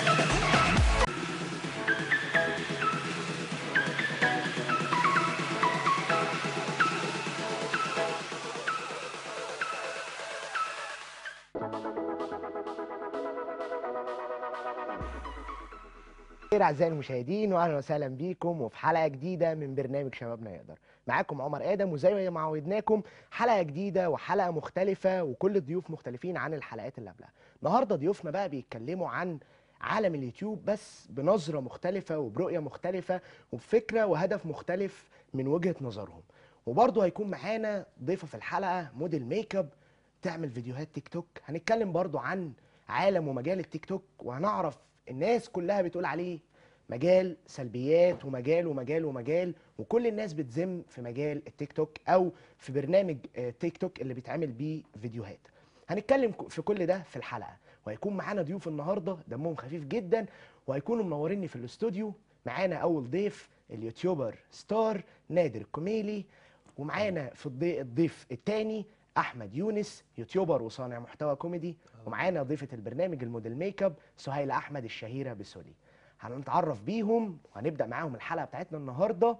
خير اعزائي المشاهدين واهلا وسهلا بيكم وفي حلقه جديده من برنامج شبابنا يقدر معاكم عمر ادم وزي ما عودناكم حلقه جديده وحلقه مختلفه وكل الضيوف مختلفين عن الحلقات اللي قبلها النهارده ضيوفنا بقى بيتكلموا عن عالم اليوتيوب بس بنظره مختلفه وبرؤيه مختلفه وبفكره وهدف مختلف من وجهه نظرهم وبرضه هيكون معانا ضيفه في الحلقه موديل ميك اب تعمل فيديوهات تيك توك هنتكلم برضه عن عالم ومجال التيك توك وهنعرف الناس كلها بتقول عليه مجال سلبيات ومجال ومجال ومجال وكل الناس بتذم في مجال التيك توك او في برنامج آه، تيك توك اللي بيتعمل بيه فيديوهات هنتكلم ك- في كل ده في الحلقه وهيكون معانا ضيوف النهارده دمهم خفيف جدا وهيكونوا منوريني في الاستوديو معانا اول ضيف اليوتيوبر ستار نادر الكميلي ومعانا في الضي- الضيف الثاني احمد يونس يوتيوبر وصانع محتوى كوميدي ومعانا ضيفه البرنامج الموديل ميك اب سهيله احمد الشهيره بسولي هنتعرف بيهم وهنبدا معاهم الحلقه بتاعتنا النهارده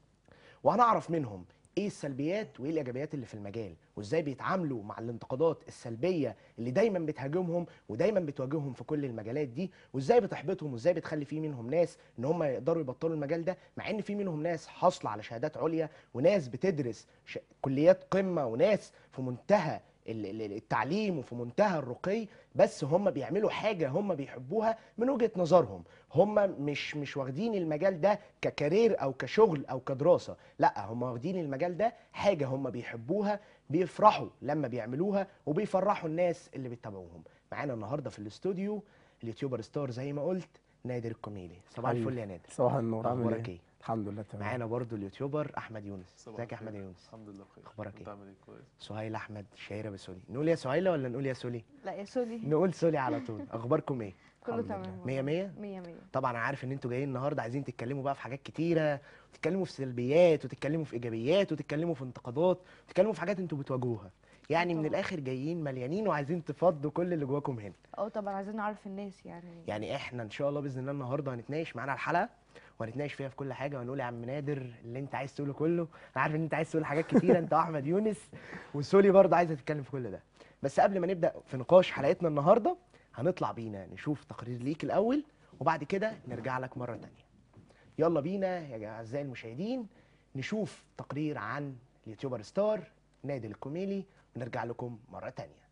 وهنعرف منهم ايه السلبيات وايه الايجابيات اللي في المجال وازاي بيتعاملوا مع الانتقادات السلبيه اللي دايما بتهاجمهم ودايما بتواجههم في كل المجالات دي وازاي بتحبطهم وازاي بتخلي في منهم ناس ان هم يقدروا يبطلوا المجال ده مع ان في منهم ناس حاصله على شهادات عليا وناس بتدرس ش... كليات قمه وناس في منتهى ال- ال- التعليم وفي منتهى الرقي بس هم بيعملوا حاجه هم بيحبوها من وجهه نظرهم هم مش مش واخدين المجال ده ككارير او كشغل او كدراسه لا هم واخدين المجال ده حاجه هم بيحبوها بيفرحوا لما بيعملوها وبيفرحوا الناس اللي بيتابعوهم معانا النهارده في الاستوديو اليوتيوبر ستار زي ما قلت نادر الكوميلي صباح حبيبي. الفل يا نادر صباح النور عامل اخبارك ايه؟ ايه الحمد لله تمام معانا برضو اليوتيوبر احمد يونس صباح ازيك يا احمد الخير. يونس الحمد لله بخير أخبارك انت إيه؟ عامل ايه كويس سهيل احمد شهيره بسولي نقول يا سهيله ولا نقول يا سولي لا يا سولي نقول سولي على طول اخباركم ايه كله الحمد لله. تمام مية مية؟ مية مية طبعا انا عارف ان انتوا جايين النهارده عايزين تتكلموا بقى في حاجات كتيره وتتكلموا في سلبيات وتتكلموا في ايجابيات وتتكلموا في انتقادات وتتكلموا في حاجات انتوا بتواجهوها يعني من طبعاً. الاخر جايين مليانين وعايزين تفضوا كل اللي جواكم هنا اه طبعا عايزين نعرف الناس يعني يعني احنا ان شاء الله باذن الله النهارده هنتناقش معانا الحلقه وهنتناقش فيها في كل حاجه وهنقول يا عم نادر اللي انت عايز تقوله كله انا عارف ان انت عايز تقول حاجات كتيره انت واحمد يونس وسولي برضه عايزه تتكلم في كل ده بس قبل ما نبدا في نقاش حلقتنا النهارده هنطلع بينا نشوف تقرير ليك الاول وبعد كده نرجع لك مره تانية يلا بينا يا اعزائي المشاهدين نشوف تقرير عن اليوتيوبر ستار نادر الكوميلي ونرجع لكم مره تانية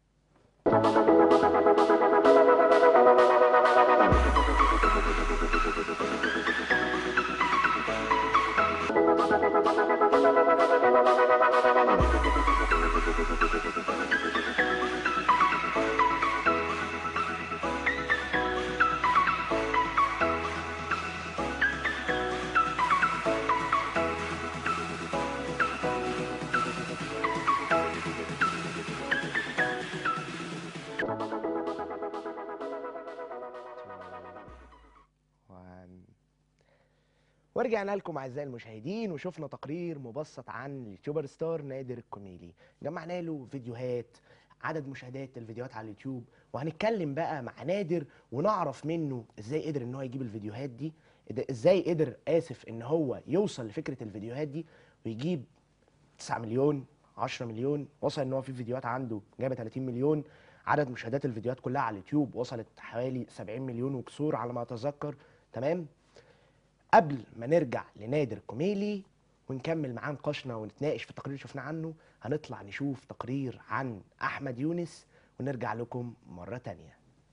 وان ورجعنا لكم اعزائي المشاهدين وشفنا تقرير مبسط عن اليوتيوبر ستار نادر الكوميلي جمعنا له فيديوهات عدد مشاهدات الفيديوهات على اليوتيوب وهنتكلم بقى مع نادر ونعرف منه ازاي قدر ان هو يجيب الفيديوهات دي إد- ازاي قدر اسف ان هو يوصل لفكره الفيديوهات دي ويجيب 9 مليون 10 مليون وصل ان هو في فيديوهات عنده جايبه 30 مليون عدد مشاهدات الفيديوهات كلها على اليوتيوب وصلت حوالي 70 مليون وكسور على ما اتذكر تمام قبل ما نرجع لنادر كوميلي ونكمل معاه نقاشنا ونتناقش في التقرير اللي شفنا عنه هنطلع نشوف تقرير عن احمد يونس ونرجع لكم مره تانية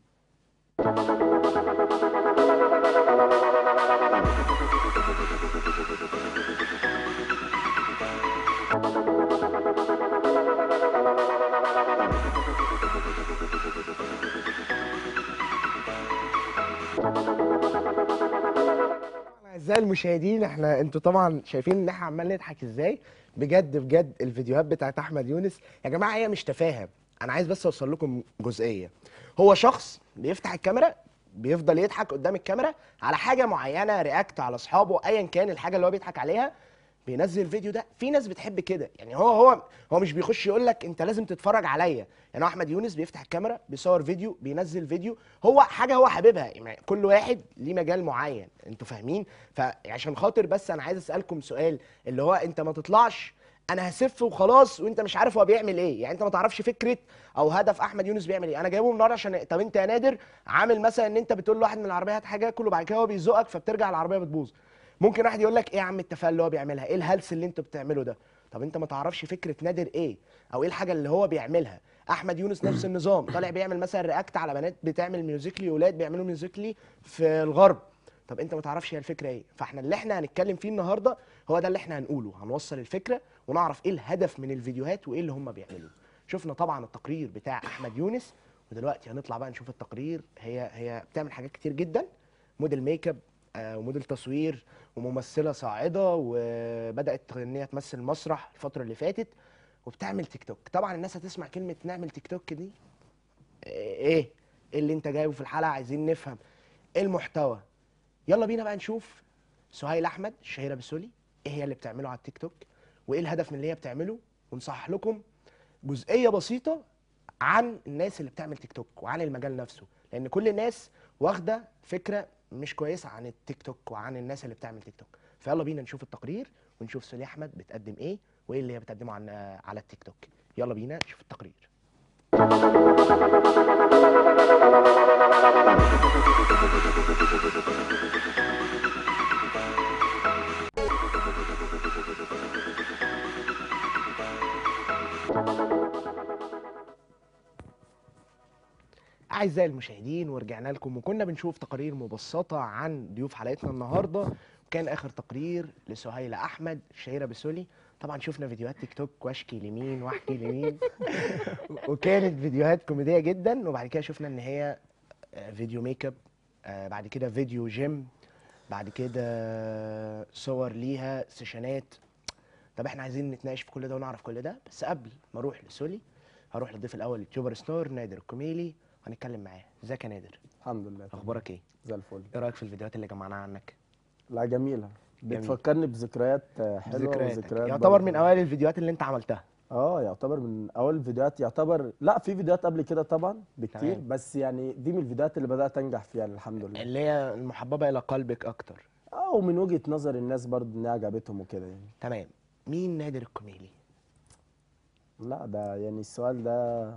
اعزائي المشاهدين احنا انتوا طبعا شايفين ان احنا عمال نضحك ازاي بجد بجد الفيديوهات بتاعت احمد يونس يا جماعه هي مش تفاهه انا عايز بس اوصل لكم جزئيه هو شخص بيفتح الكاميرا بيفضل يضحك قدام الكاميرا على حاجه معينه رياكت على اصحابه ايا كان الحاجه اللي هو بيضحك عليها بينزل الفيديو ده في ناس بتحب كده يعني هو هو هو مش بيخش يقول لك انت لازم تتفرج عليا يعني هو احمد يونس بيفتح الكاميرا بيصور فيديو بينزل فيديو هو حاجه هو حاببها يعني كل واحد ليه مجال معين انتوا فاهمين فعشان خاطر بس انا عايز اسالكم سؤال اللي هو انت ما تطلعش انا هسف وخلاص وانت مش عارف هو بيعمل ايه يعني انت ما تعرفش فكره او هدف احمد يونس بيعمل ايه انا جايبه النهارده عشان طب انت يا نادر عامل مثلا ان انت بتقول لواحد من العربيه هات حاجه كله بعد كده هو بيزقك فبترجع العربيه بتبوظ ممكن واحد يقول لك ايه يا عم التفاهه اللي هو بيعملها ايه الهلس اللي انتوا بتعمله ده طب انت ما تعرفش فكره نادر ايه او ايه الحاجه اللي هو بيعملها احمد يونس نفس النظام طالع بيعمل مثلا رياكت على بنات بتعمل ميوزيكلي ولاد بيعملوا ميوزيكلي في الغرب طب انت ما تعرفش هي الفكره ايه فاحنا اللي احنا هنتكلم فيه النهارده هو ده اللي احنا هنقوله هنوصل الفكره ونعرف ايه الهدف من الفيديوهات وايه اللي هم بيعملوه شفنا طبعا التقرير بتاع احمد يونس ودلوقتي هنطلع بقى نشوف التقرير هي هي بتعمل حاجات كتير جدا موديل ميك اب آه، وموديل تصوير وممثله صاعده وبدات ان هي تمثل مسرح الفتره اللي فاتت وبتعمل تيك توك طبعا الناس هتسمع كلمه نعمل تيك توك دي ايه ايه اللي انت جايبه في الحلقه عايزين نفهم ايه المحتوى يلا بينا بقى نشوف سهيل احمد الشهيره بالسولي ايه هي اللي بتعمله على التيك توك وايه الهدف من اللي هي بتعمله ونصحح لكم جزئيه بسيطه عن الناس اللي بتعمل تيك توك وعن المجال نفسه لان كل الناس واخده فكره مش كويسه عن التيك توك وعن الناس اللي بتعمل تيك توك فيلا بينا نشوف التقرير ونشوف سولي احمد بتقدم ايه وايه اللي هي بتقدمه عن على التيك توك يلا بينا نشوف التقرير أعزائي المشاهدين ورجعنا لكم وكنا بنشوف تقارير مبسطة عن ضيوف حلقتنا النهاردة وكان آخر تقرير لسهيلة أحمد الشهيرة بسولي طبعا شفنا فيديوهات تيك توك واشكي لمين واحكي لمين وكانت فيديوهات كوميدية جدا وبعد كده شفنا إن هي آه، فيديو ميك اب آه، بعد كده فيديو جيم بعد كده صور ليها سيشنات طب احنا عايزين نتناقش في كل ده ونعرف كل ده بس قبل ما اروح لسولي هروح للضيف الاول يوتيوبر ستار نادر الكوميلي هنتكلم معاه ازيك يا نادر الحمد لله تمام. اخبارك ايه زي الفل ايه رايك في الفيديوهات اللي جمعناها عنك لا جميله جميل. بتفكرني بذكريات آه، حلوه ذكرياتك وذكريات يعتبر برضه. من اوائل الفيديوهات اللي انت عملتها اه يعتبر من اول الفيديوهات يعتبر لا في فيديوهات قبل كده طبعا بكتير تمام. بس يعني دي من الفيديوهات اللي بدات انجح فيها يعني الحمد لله اللي هي المحببه الى قلبك اكتر اه ومن وجهه نظر الناس برضه انها عجبتهم وكده يعني تمام مين نادر الكوميلي لا ده يعني السؤال ده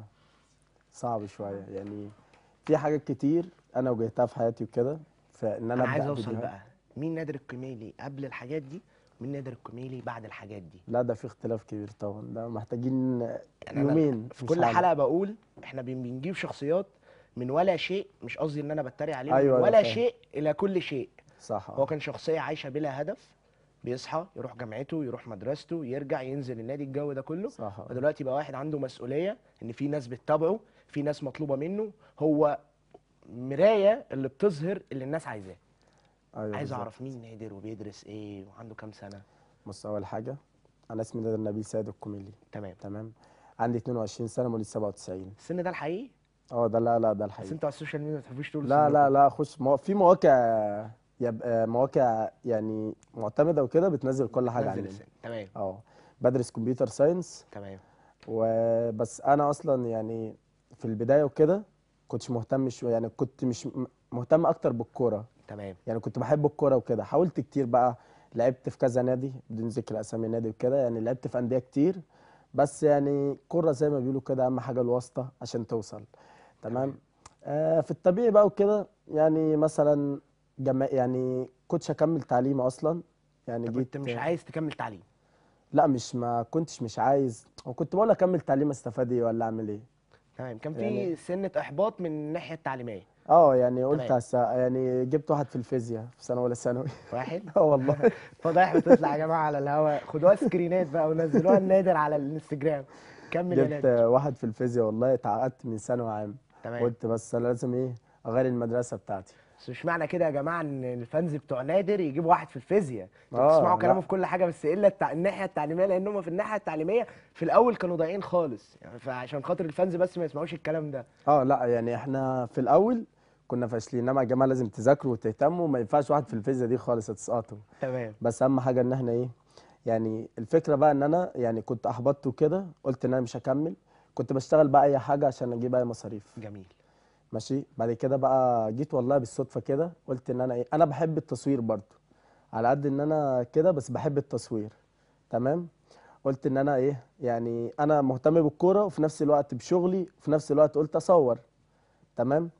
صعب شويه يعني في حاجات كتير انا واجهتها في حياتي وكده فان انا انا عايز ابدا اوصل فيديوهات بقى مين نادر الكوميلي قبل الحاجات دي ومين نادر الكوميلي بعد الحاجات دي لا ده في اختلاف كبير طبعا ده محتاجين يعني أنا يومين في مش كل حلقة. حلقه بقول احنا بن- بنجيب شخصيات من ولا شيء مش قصدي ان انا بتريق عليهم أيوة من أنا ولا فاهم. شيء الى كل شيء صح هو آه. كان شخصيه عايشه بلا هدف بيصحى يروح جامعته يروح مدرسته يرجع ينزل النادي الجو ده كله صح آه. ودلوقتي بقى واحد عنده مسؤوليه ان في ناس بتتابعه في ناس مطلوبه منه هو مرايه اللي بتظهر اللي الناس عايزاه ايوه عايز بالظبط. اعرف مين نادر وبيدرس ايه وعنده كام سنه بص اول حاجه انا اسمي نادر نبيل سيد الكوميلي تمام تمام عندي 22 سنه مواليد 97 السن ده الحقيقي اه ده لا لا ده بس الحقيقي انتوا على السوشيال ميديا ما تحبوش تقولوا لا لا سنكم. لا خش مو... في مواقع يبقى مواقع يعني معتمده وكده بتنزل كل حاجه نزل عننا السن تمام اه بدرس كمبيوتر ساينس تمام وبس انا اصلا يعني في البدايه وكده كنتش مهتم شويه يعني كنت مش م- مهتم اكتر بالكوره تمام يعني كنت بحب الكوره وكده حاولت كتير بقى لعبت في كذا نادي بدون ذكر اسامي نادي وكده يعني لعبت في انديه كتير بس يعني كوره زي ما بيقولوا كده اهم حاجه الواسطه عشان توصل تمام آه في الطبيعي بقى وكده يعني مثلا جما يعني كنتش اكمل تعليمي اصلا يعني انت جيت كنت مش عايز تكمل تعليم لا مش ما كنتش مش عايز وكنت بقول اكمل تعليم استفاد ايه ولا اعمل ايه تمام كان في يعني- سنه احباط من الناحيه التعليميه اه يعني قلت تمام. هس... يعني جبت واحد في الفيزياء في سنه اولى ثانوي واحد اه والله فضايح بتطلع يا جماعه على الهوا خدوها سكرينات بقى ونزلوها النادر على الانستجرام كمل يا جبت نادر واحد في الفيزياء والله اتعقدت من ثانوي عام تمام قلت بس انا لازم ايه اغير المدرسه بتاعتي بس مش معنى كده يا جماعه ان الفانز بتوع نادر يجيبوا واحد في الفيزياء انتوا آه، بتسمعوا لا. كلامه في كل حاجه بس الا التع... الناحيه التعليميه لان هم في الناحيه التعليميه في الاول كانوا ضايعين خالص يعني فعشان خاطر الفانز بس ما يسمعوش الكلام ده اه لا يعني احنا في الاول كنا فاشلين انما يا جماعه لازم تذاكروا وتهتموا ما ينفعش واحد في الفيزياء دي خالص هتسقطوا تمام بس اهم حاجه ان احنا ايه يعني الفكره بقى ان انا يعني كنت احبطت وكده قلت ان انا مش هكمل كنت بشتغل بقى اي حاجه عشان اجيب اي مصاريف جميل ماشي بعد كده بقى جيت والله بالصدفه كده قلت ان انا ايه انا بحب التصوير برضو على قد ان انا كده بس بحب التصوير تمام قلت ان انا ايه يعني انا مهتم بالكوره وفي نفس الوقت بشغلي وفي نفس الوقت قلت اصور تمام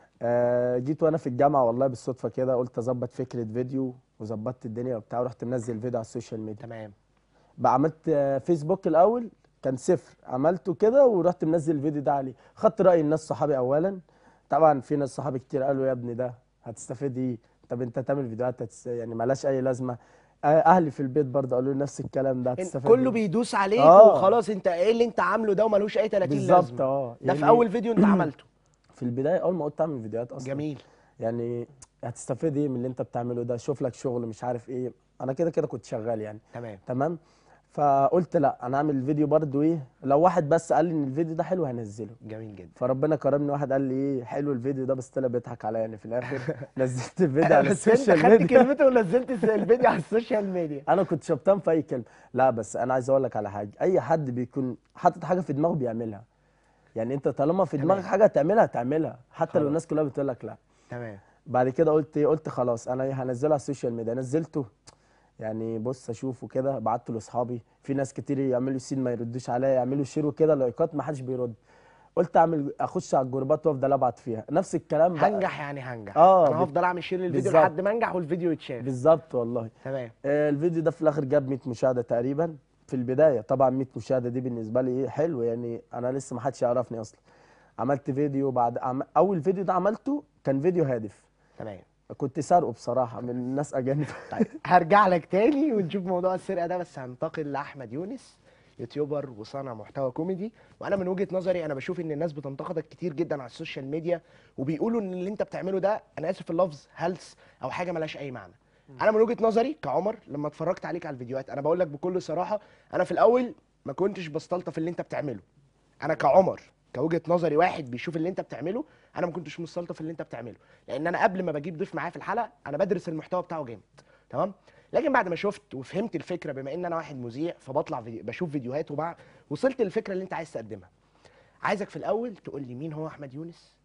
آه جيت وانا في الجامعه والله بالصدفه كده قلت اظبط فكره فيديو وظبطت الدنيا وبتاع ورحت منزل فيديو على السوشيال ميديا تمام بقى عملت آه، فيسبوك الاول كان صفر عملته كده ورحت منزل الفيديو ده عليه خدت راي الناس صحابي اولا طبعا في ناس صحابي كتير قالوا يا ابني ده هتستفيد ايه طب انت تعمل فيديوهات هتس... يعني ملهاش اي لازمه آه، اهلي في البيت برضه قالوا لي نفس الكلام ده إن هتستفيد كله إيه؟ بيدوس عليك آه. وخلاص انت ايه اللي انت عامله ده وملوش اي 30 بالظبط لازمه اه ده في يعني اول فيديو انت عملته في البدايه اول ما قلت اعمل فيديوهات اصلا جميل يعني هتستفيد ايه من اللي انت بتعمله ده شوف لك شغل مش عارف ايه انا كده كده كنت شغال يعني تمام تمام فقلت لا انا اعمل الفيديو برضو ايه لو واحد بس قال لي ان الفيديو ده حلو هنزله جميل جدا فربنا كرمني واحد قال لي ايه حلو الفيديو ده بس طلع بيضحك عليا يعني في الاخر نزلت الفيديو على بس انت السوشيال خدت ميديا كلمته ونزلت الس- الفيديو على السوشيال ميديا انا كنت شبطان في اي كلمه لا بس انا عايز اقول لك على حاجه اي حد بيكون حاطط حاجه في دماغه بيعملها يعني انت طالما في دماغك تمام. حاجه تعملها تعملها حتى لو خلاص. الناس كلها بتقول لك لا تمام بعد كده قلت ايه قلت خلاص انا إيه هنزله على السوشيال ميديا نزلته يعني بص اشوفه كده بعته لاصحابي في ناس كتير يعملوا سين ما يردوش عليا يعملوا شير وكده لايكات ما حدش بيرد قلت اعمل اخش على الجروبات وافضل ابعت فيها نفس الكلام بقى هنجح يعني هنجح آه، انا بت- هفضل اعمل شير للفيديو بالظبط. لحد ما انجح والفيديو يتشاف بالظبط والله تمام آه، الفيديو ده في الاخر جاب 100 مشاهده تقريبا في البدايه طبعا 100 مشاهده دي بالنسبه لي ايه حلو يعني انا لسه ما حدش يعرفني اصلا عملت فيديو بعد عم... اول فيديو ده عملته كان فيديو هادف تمام كنت سارقه بصراحه من ناس اجانب طيب هرجع لك تاني ونشوف موضوع السرقه ده بس هنتقل لاحمد يونس يوتيوبر وصانع محتوى كوميدي وانا من وجهه نظري انا بشوف ان الناس بتنتقدك كتير جدا على السوشيال ميديا وبيقولوا ان اللي انت بتعمله ده انا اسف في اللفظ هلس او حاجه ملهاش اي معنى انا من وجهه نظري كعمر لما اتفرجت عليك على الفيديوهات انا بقول لك بكل صراحه انا في الاول ما كنتش بستلطف اللي انت بتعمله انا كعمر كوجهه نظري واحد بيشوف اللي انت بتعمله انا ما كنتش مستلطف اللي انت بتعمله لان انا قبل ما بجيب ضيف معايا في الحلقه انا بدرس المحتوى بتاعه جامد تمام لكن بعد ما شفت وفهمت الفكره بما ان انا واحد مذيع فبطلع فيديو بشوف فيديوهات وبع... وصلت للفكره اللي انت عايز تقدمها عايزك في الاول تقول لي مين هو احمد يونس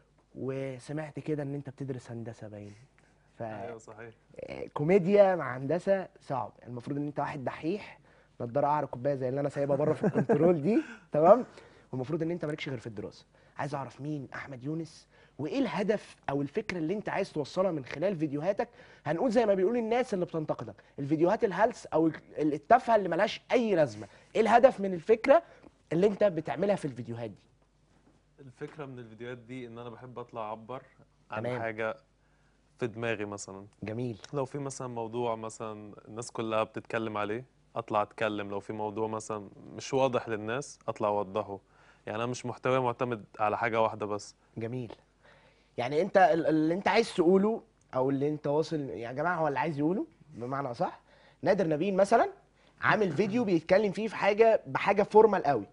وسمعت كده ان انت بتدرس هندسه باين ف ايوه صحيح آه، كوميديا مع هندسه صعب المفروض ان انت واحد دحيح نضاره قعر كوبايه زي اللي انا سايبها بره في الكنترول دي تمام والمفروض ان انت مالكش غير في الدراسه عايز اعرف مين احمد يونس وايه الهدف او الفكره اللي انت عايز توصلها من خلال فيديوهاتك هنقول زي ما بيقول الناس اللي بتنتقدك الفيديوهات الهلس او ال- التافهه اللي ملهاش اي لازمه ايه الهدف من الفكره اللي انت بتعملها في الفيديوهات دي الفكره من الفيديوهات دي ان انا بحب اطلع اعبر عن تمام. حاجه في دماغي مثلا جميل لو في مثلا موضوع مثلا الناس كلها بتتكلم عليه اطلع اتكلم لو في موضوع مثلا مش واضح للناس اطلع اوضحه يعني انا مش محتوى معتمد على حاجه واحده بس جميل يعني انت ال- اللي انت عايز تقوله او اللي انت واصل يا جماعه هو اللي عايز يقوله بمعنى اصح نادر نبيل مثلا عامل فيديو بيتكلم فيه في حاجه بحاجه فورمال قوي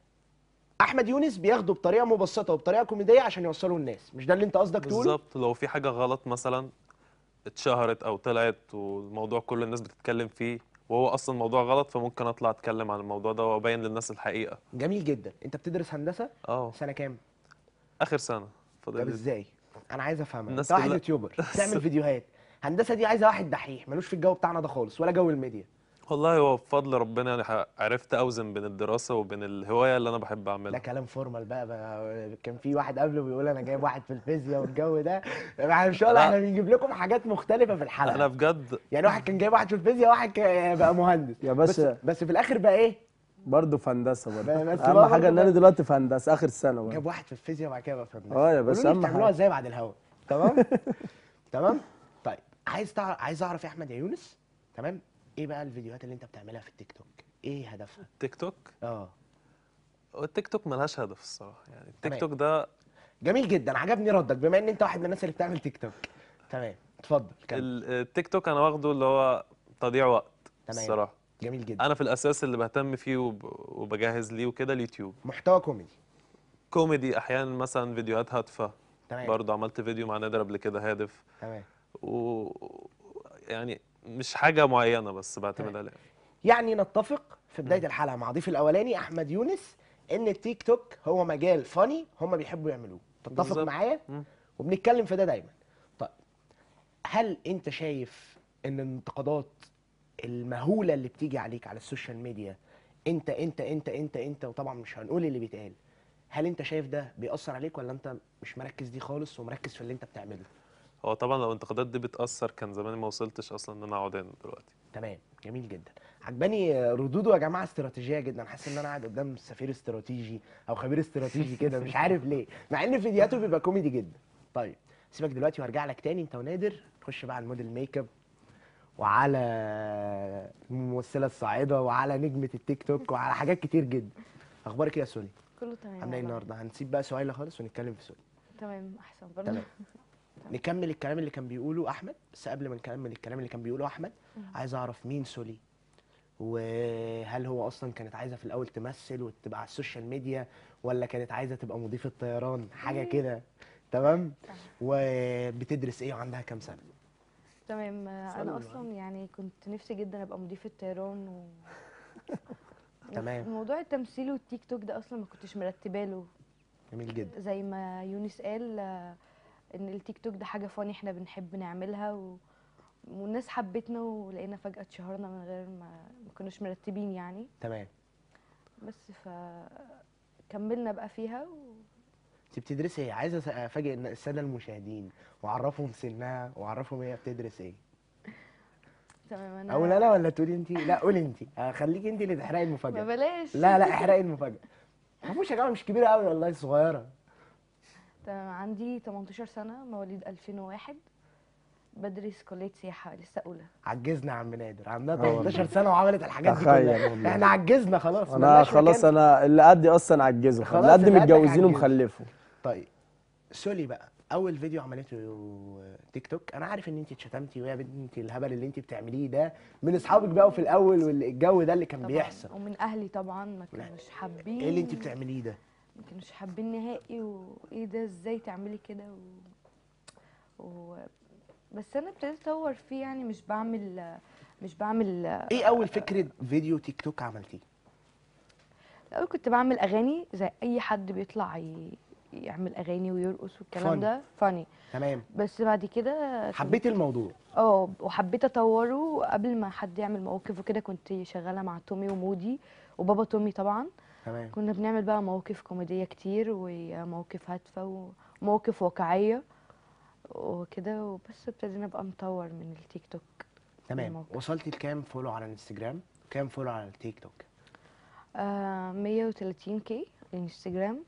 احمد يونس بياخده بطريقه مبسطه وبطريقه كوميديه عشان يوصله للناس مش ده اللي انت قصدك تقوله بالظبط لو في حاجه غلط مثلا اتشهرت او طلعت والموضوع كل الناس بتتكلم فيه وهو اصلا موضوع غلط فممكن اطلع اتكلم عن الموضوع ده وابين للناس الحقيقه جميل جدا انت بتدرس هندسه اه سنه كام اخر سنه فاضل طب لي- ازاي انا عايز افهمها الناس انت واحد كلها- يوتيوبر بتعمل فيديوهات هندسه دي عايزه واحد دحيح ملوش في الجو بتاعنا ده خالص ولا جو الميديا والله هو بفضل ربنا يعني ح- عرفت اوزن بين الدراسه وبين الهوايه اللي انا بحب ده اعملها كلام فورمال بقى, بقى كان في واحد قبله بيقول انا جايب واحد في الفيزياء والجو ده احنا ان شاء الله لا. احنا بنجيب لكم حاجات مختلفه في الحلقه انا بجد يعني واحد كان جايب واحد في الفيزياء واحد كان بقى مهندس يا بس, باشا. بس في الاخر بقى ايه برضه في هندسه برضه بس اهم برضه حاجه ان انا بقى- دلوقتي في هندسه اخر سنه برضه جاب واحد في الفيزياء وبعد كده بقى في هندسه اه يا باشا، قولوا لي أهم بتعملوها حاجة. ازاي بعد الهوا تمام تمام طيب عايز تعرف عايز اعرف يا احمد يا يونس تمام ايه بقى الفيديوهات اللي انت بتعملها في التيك توك ايه هدفها تيك توك اه التيك توك ملهاش هدف الصراحه يعني تمام. التيك توك ده جميل جدا عجبني ردك بما ان انت واحد من الناس اللي بتعمل تيك توك تمام اتفضل كمل ال- التيك توك انا واخده اللي هو تضييع وقت تمام. الصراحه جميل جدا انا في الاساس اللي بهتم فيه وب... وبجهز ليه وكده اليوتيوب محتوى كوميدي كوميدي احيانا مثلا فيديوهات هادفه تمام برضه عملت فيديو مع نادر قبل كده هادف تمام و يعني مش حاجه معينه بس بعتمد تمام. عليها يعني نتفق في بدايه الحلقه مع ضيف الاولاني احمد يونس ان التيك توك هو مجال فاني هم بيحبوا يعملوه تتفق بالظبط. معايا مم. وبنتكلم في ده دايما طيب هل انت شايف ان الانتقادات المهوله اللي بتيجي عليك على السوشيال ميديا انت انت انت انت انت وطبعا مش هنقول اللي بيتقال هل انت شايف ده بيأثر عليك ولا انت مش مركز دي خالص ومركز في اللي انت بتعمله هو طبعا لو الانتقادات دي بتأثر كان زماني ما وصلتش اصلا ان انا اقعد هنا دلوقتي تمام جميل جدا عجباني ردوده يا جماعه استراتيجيه جدا حاسس ان انا قاعد قدام سفير استراتيجي او خبير استراتيجي كده مش عارف ليه مع ان فيديوهاته بيبقى كوميدي جدا طيب سيبك دلوقتي وارجع لك تاني انت ونادر نخش بقى على الموديل ميك اب وعلى الممثله الصاعده وعلى نجمه التيك توك وعلى حاجات كتير جدا اخبارك ايه يا سولي كله تمام عامله ايه والله. النهارده هنسيب بقى سؤال خالص ونتكلم في سولي تمام احسن برضه تمام نكمل الكلام اللي كان بيقوله احمد بس قبل ما نكمل الكلام اللي كان بيقوله احمد عايز اعرف مين سولي وهل هو اصلا كانت عايزه في الاول تمثل وتبقى على السوشيال ميديا ولا كانت عايزه تبقى مضيفه طيران حاجه كده تمام وبتدرس ايه وعندها كام سنه تمام آه، سؤال انا اللي اصلا يعني كنت نفسي جدا ابقى مضيفه طيران و تمام. موضوع التمثيل والتيك توك ده اصلا ما كنتش مرتبه له جميل جدا زي ما يونس قال آه، ان التيك توك ده حاجه فاني احنا بنحب نعملها و... والناس حبتنا ولقينا فجاه اتشهرنا من غير ما ما كناش مرتبين يعني تمام بس ف كملنا بقى فيها و... انت بتدرسي ايه عايزه افاجئ إن الساده المشاهدين واعرفهم سنها واعرفهم هي بتدرس ايه تمام انا اقول انا ولا تقولي انت لا قولي انت خليكي انت اللي تحرقي ما المفاجاه بلاش لا لا احرقي المفاجاه ما فيهوش يا جماعه مش كبيره قوي والله صغيره تمام عندي 18 سنة مواليد 2001 بدرس كلية سياحة لسه أولى عجزنا يا عم نادر عندها اه والله. 18 سنه وعملت الحاجات دي تخيل كلها والله. احنا عجزنا خلاص انا ملناش خلاص مكان. انا اللي قدي اصلا عجزه خلاص اللي قدي اللي قدك متجوزين عجزه. ومخلفه طيب سولي بقى اول فيديو عملته تيك توك انا عارف ان انت اتشتمتي ويا بنتي الهبل اللي انت بتعمليه ده من اصحابك بقى وفي الاول والجو ده اللي كان طبعا بيحصل ومن أهلي طبعا ما كانوش حابين ايه اللي انت بتعمليه ده ما كانوش حابين نهائي وإيه ده إزاي تعملي كده و... و... بس أنا ابتديت أطور فيه يعني مش بعمل مش بعمل ايه اول فكره فيديو تيك توك عملتيه الأول كنت بعمل أغاني زي أي حد بيطلع ي... يعمل أغاني ويرقص والكلام Funny. ده فاني تمام بس بعد كده حبيت الموضوع اه وحبيت اطوره قبل ما حد يعمل مواقف وكده كنت شغاله مع تومي ومودي وبابا تومي طبعا تمام كنا بنعمل بقى مواقف كوميديه كتير ومواقف هادفه ومواقف واقعيه وكده وبس ابتدينا بقى نطور من التيك توك تمام الموقف. وصلتي لكام فولو على الانستجرام كام فولو على التيك توك آه 130 كي انستجرام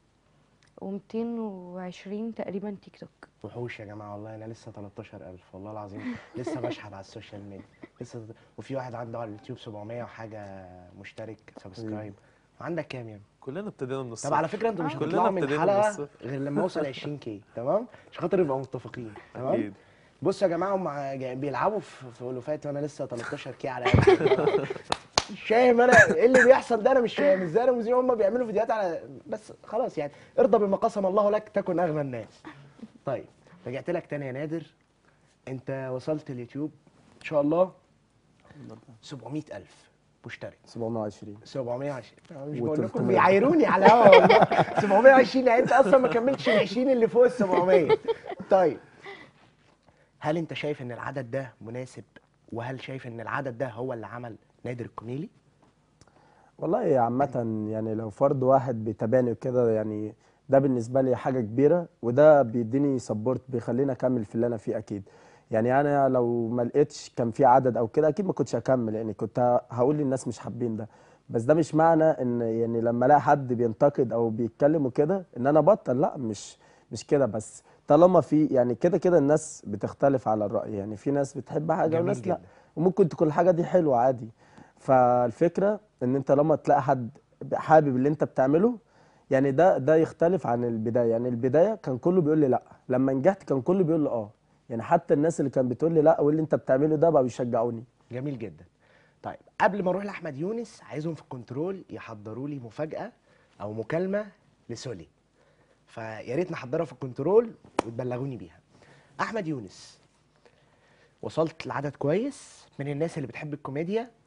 و220 تقريبا تيك توك وحوش يا جماعه والله انا لسه 13000 والله العظيم لسه بشحت على السوشيال ميديا لسه وفي واحد عنده على اليوتيوب 700 وحاجه مشترك سبسكرايب وعندك كام يا ابني؟ كلنا ابتدينا من الصفر طب على فكره انتوا مش كلنا هتطلعوا من ابتدينا من الحلقه الصفر. غير لما اوصل 20 كي تمام مش خاطر نبقى متفقين تمام اكيد بصوا يا جماعه هم جا- بيلعبوا في في اولوفات وانا لسه 13 كي على قد مش فاهم انا ايه اللي بيحصل ده انا مش فاهم ازاي انا مذيع هم بيعملوا فيديوهات على بس خلاص يعني ارضى بما قسم الله لك تكن اغنى الناس طيب رجعت لك تاني يا نادر انت وصلت اليوتيوب ان شاء الله 700000 مشترك 720 720 أنا مش و بقول لكم 300. بيعايروني على الهوا والله 720 يعني انت اصلا ما كملتش ال 20 اللي فوق ال 700 طيب هل انت شايف ان العدد ده مناسب وهل شايف ان العدد ده هو اللي عمل نادر الكوميلي؟ والله عامة يعني لو فرد واحد بيتابعني وكده يعني ده بالنسبة لي حاجة كبيرة وده بيديني سبورت بيخليني أكمل في اللي أنا فيه أكيد يعني أنا لو ما لقيتش كان في عدد أو كده أكيد ما كنتش هكمل يعني كنت هقول للناس مش حابين ده بس ده مش معنى إن يعني لما ألاقي حد بينتقد أو بيتكلم وكده إن أنا بطل لا مش مش كده بس طالما في يعني كده كده الناس بتختلف على الرأي يعني في ناس بتحب حاجة جميل وناس لا جدا. وممكن تكون الحاجة دي حلوة عادي فالفكرة ان انت لما تلاقي حد حابب اللي انت بتعمله يعني ده ده يختلف عن البداية يعني البداية كان كله بيقول لي لا لما نجحت كان كله بيقول لي اه يعني حتى الناس اللي كان بتقول لي لا واللي انت بتعمله ده بقى بيشجعوني جميل جدا طيب قبل ما اروح لاحمد يونس عايزهم في الكنترول يحضروا لي مفاجاه او مكالمه لسولي فيا ريت نحضرها في الكنترول وتبلغوني بيها احمد يونس وصلت لعدد كويس من الناس اللي بتحب الكوميديا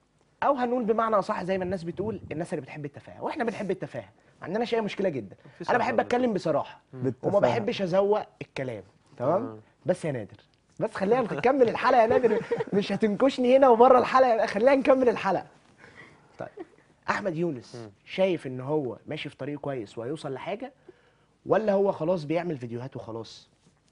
او هنقول بمعنى اصح زي ما الناس بتقول الناس اللي بتحب التفاهه واحنا بنحب التفاهه ما عندناش اي مشكله جدا مفيش انا حاجة بحب غلط. اتكلم بصراحه وما بالتفاهة. بحبش ازوق الكلام تمام تمام. بس يا نادر بس خلينا نكمل الحلقه يا نادر مش هتنكشني هنا وبره الحلقه خلينا نكمل الحلقه طيب احمد يونس مم. شايف ان هو ماشي في طريق كويس وهيوصل لحاجه ولا هو خلاص بيعمل فيديوهات وخلاص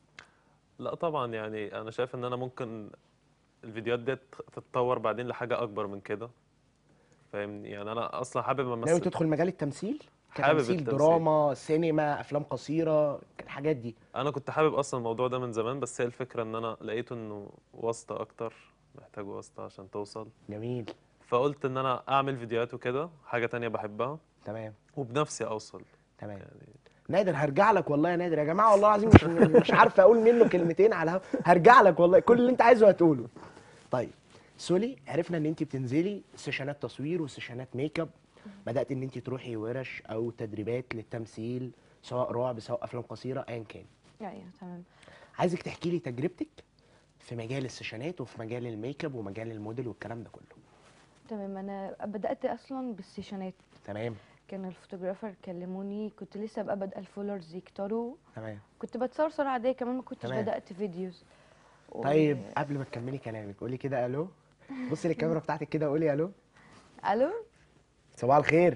لا طبعا يعني انا شايف ان انا ممكن الفيديوهات دي تتطور بعدين لحاجه اكبر من كده فاهمني يعني انا اصلا حابب ناوي امثل تدخل مجال التمثيل حابب كتمثيل التمثيل. دراما سينما افلام قصيره الحاجات دي انا كنت حابب اصلا الموضوع ده من زمان بس هي الفكره ان انا لقيته انه واسطه اكتر محتاج واسطه عشان توصل جميل فقلت ان انا اعمل فيديوهات وكده حاجه تانية بحبها تمام وبنفسي اوصل تمام يعني نادر هرجع لك والله يا نادر يا جماعه والله العظيم مش مش عارف اقول منه كلمتين على الهوا هرجع لك والله كل اللي انت عايزه هتقوله طيب سولي عرفنا ان انت بتنزلي سيشنات تصوير وسيشنات ميك اب بدات ان انت تروحي ورش او تدريبات للتمثيل سواء رعب سواء افلام قصيره ايا كان ايوه تمام عايزك تحكي لي تجربتك في مجال السيشنات وفي مجال الميك اب ومجال الموديل والكلام ده كله تمام انا بدات اصلا بالسيشنات تمام كان الفوتوغرافر كلموني كنت لسه بقى بادئه الفولورز يكتروا تمام كنت بتصور صورة عادية كمان ما كنتش تمام. بدأت فيديوز و- طيب قبل ما تكملي كلامك قولي كده الو بصي للكاميرا بتاعتك كده وقولي الو الو صباح الخير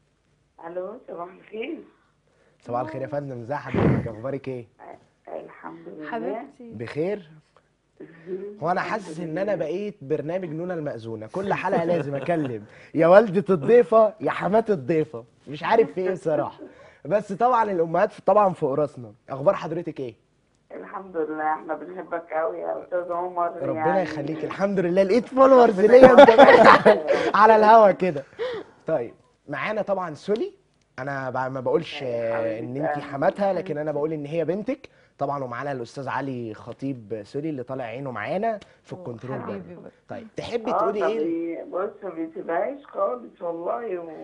الو صباح الخير صباح الخير يا فندم ازي حضرتك اخبارك ايه الحمد لله حبيبتي بخير هو انا حاسس ان انا بقيت برنامج نونا المأذونة كل حلقة لازم اكلم يا والدة الضيفة يا حماة الضيفة مش عارف في ايه بصراحة بس طبعا الامهات طبعا فوق راسنا اخبار حضرتك ايه الحمد لله احنا بنحبك قوي يا استاذ عمر ربنا يعني يخليك الحمد لله لقيت فولورز ليا متابعين على الهوا كده طيب معانا طبعا سولي انا ب- ما بقولش آه، ان انت حماتها لكن انا بقول ان هي بنتك طبعا ومعانا الاستاذ علي خطيب سولي اللي طالع عينه معانا في الكنترول برضه. حبيبي بقى. طيب تحبي اه تقولي ده ايه بي- بص ما بيسيبهاش خالص والله و...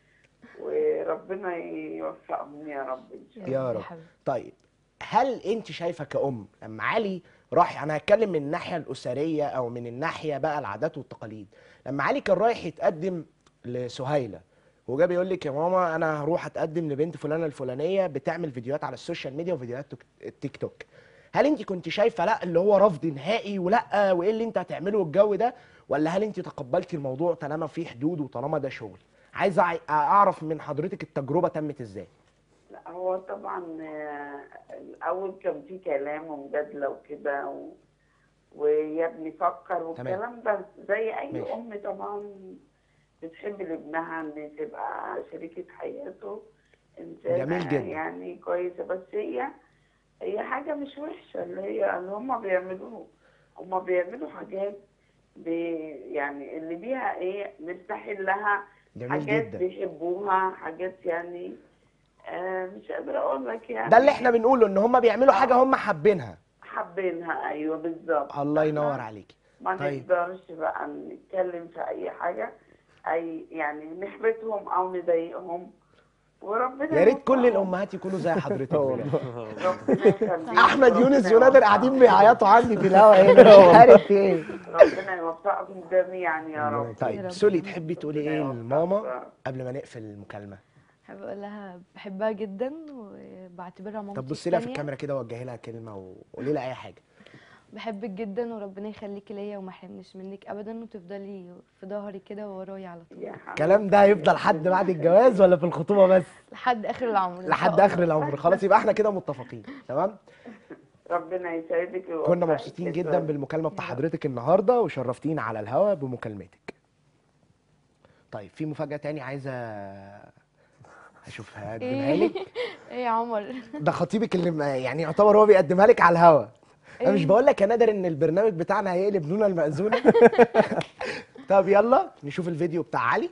وربنا يوفقهم يا رب ان شاء الله يا رب. حبيبي. طيب هل انت شايفه كأم لما علي راح انا هتكلم من الناحيه الاسريه او من الناحيه بقى العادات والتقاليد لما علي كان رايح يتقدم لسهيله وجا بيقول لك يا ماما انا هروح اتقدم لبنت فلانه الفلانيه بتعمل فيديوهات على السوشيال ميديا وفيديوهات توك- التيك توك هل انت كنت شايفه لا اللي هو رفض نهائي ولا وايه اللي انت هتعمله الجو ده ولا هل انت تقبلتي الموضوع طالما في حدود وطالما ده شغل عايز أع- اعرف من حضرتك التجربه تمت ازاي لا هو طبعا آه، الاول كان في كلام ومجادله وكده و... ويا ابني فكر والكلام ده زي اي ماشي. ام طبعا بتحب لابنها ان تبقى شريكة حياته انسانة جميل جدا. يعني كويسة بس هي هي حاجة مش وحشة اللي هي اللي هم بيعملوه هم بيعملوا حاجات بي يعني اللي بيها ايه مرتاحين لها جميل حاجات جدا بيحبوها حاجات يعني آه مش قادرة اقول لك يعني ده اللي احنا بنقوله ان هم بيعملوا حاجه هم حابينها حابينها ايوه بالظبط الله ينور إحنا عليكي ما طيب. نقدرش بقى نتكلم في اي حاجه اي يعني نحبطهم او نضايقهم وربنا يا ريت كل يوفقهم. الامهات يكونوا زي حضرتك بجد. ربنا يخليهم احمد وربنا يونس ونادر قاعدين يوفقهم. بيعيطوا عندي في الهوا هنا مش عارف في ايه ربنا يوفقهم جميعا يا رب يا طيب رب. سولي تحبي تقولي ايه ربنا لماما يوفقك. قبل ما نقفل المكالمه بحب اقول لها بحبها جدا وبعتبرها مامتي طب بصي لها في التانية. الكاميرا كده ووجهي لها كلمه وقولي لها اي حاجه بحبك جدا وربنا يخليكي ليا وما يحرمنيش منك ابدا وتفضلي في ظهري كده وورايا على طول يا حبيبي. الكلام ده هيفضل حد بعد الجواز ولا في الخطوبه بس لحد اخر العمر إن شاء لحد الله. اخر العمر خلاص يبقى احنا كده متفقين تمام ربنا يسعدك كنا ويوفقك مبسوطين يا جدا سولي. بالمكالمه بتاع يا رب. حضرتك النهارده وشرفتينا على الهوا بمكالمتك طيب في مفاجاه تاني عايزه هشوفها اقدمها لك ايه يا عمر ده خطيبك اللي م- يعني يعتبر هو بيقدمها لك على الهوا انا مش إيه؟ بقول لك يا نادر ان البرنامج بتاعنا هيقلب نونا المأذونة طب يلا نشوف الفيديو بتاع علي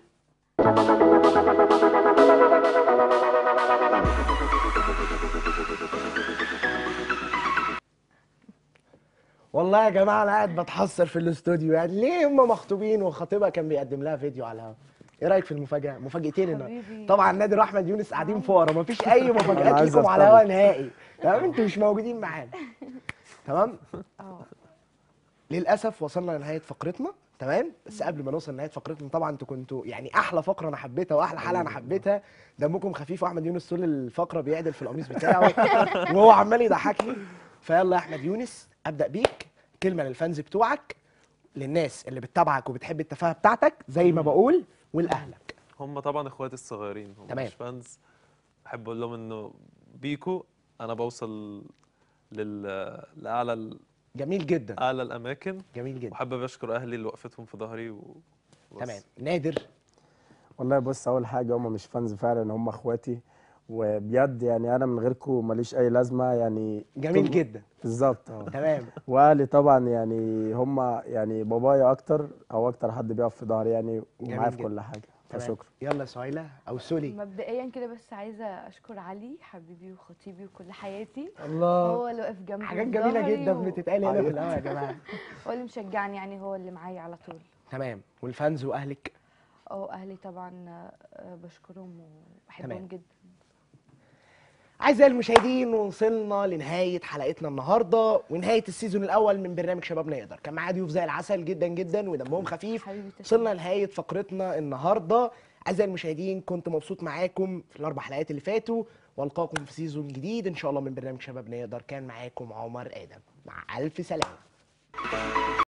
والله يا جماعه انا قاعد بتحسر في الاستوديو يعني ليه هم مخطوبين وخطيبها كان بيقدم لها فيديو على الهوا ايه رايك في المفاجاه مفاجاتين النهارده حبيبي. طبعا نادر واحمد يونس قاعدين فقراء مفيش اي أنا مفاجآت عايز ليكم على أستغرب. الهوا نهائي تمام انتوا مش موجودين معانا تمام اه للاسف وصلنا لنهايه فقرتنا تمام بس قبل ما نوصل لنهايه فقرتنا طبعا انتوا كنتوا يعني احلى فقره انا حبيتها واحلى حلقه انا حبيتها دمكم خفيف واحمد يونس طول الفقره بيعدل في القميص بتاعه وهو عمال يضحكني فيلا يا احمد يونس ابدا بيك كلمه للفانز بتوعك للناس اللي بتتابعك وبتحب التفاهه بتاعتك زي ما بقول ولاهلك هم طبعا اخواتي الصغيرين هم تمام. مش فانز بحب اقول لهم انه بيكو انا بوصل لل لاعلى ال- جميل جدا اعلى الاماكن جميل جدا وحابب اشكر اهلي اللي وقفتهم في ظهري و... وبس. تمام نادر والله بص اول حاجه هم مش فانز فعلا هم اخواتي وبجد يعني انا من غيركم ماليش اي لازمه يعني جميل طول- جدا بالظبط اه تمام واهلي طبعا يعني هم يعني بابايا اكتر او اكتر حد بيقف في ظهري يعني جميل ومعايا في جدا. كل حاجه تمام فشكرا يلا سهيله او سولي مبدئيا كده بس عايزه اشكر علي حبيبي وخطيبي وكل حياتي الله هو اللي واقف جنبي حاجات في جميله ظهري جدا و- بتتقال هنا في أيوة. الاول يا جماعه هو اللي مشجعني يعني هو اللي معايا على طول تمام والفانز واهلك اه اهلي طبعا آه، بشكرهم وبحبهم تمام. جدا أعزائي المشاهدين وصلنا لنهاية حلقتنا النهاردة ونهاية السيزون الأول من برنامج شبابنا يقدر كان معايا ضيوف زي العسل جدا جدا ودمهم خفيف حبيبي تسلم. وصلنا لنهاية فقرتنا النهاردة أعزائي المشاهدين كنت مبسوط معاكم في الأربع حلقات اللي فاتوا والقاكم في سيزون جديد إن شاء الله من برنامج شبابنا يقدر كان معاكم عمر آدم مع ألف سلامة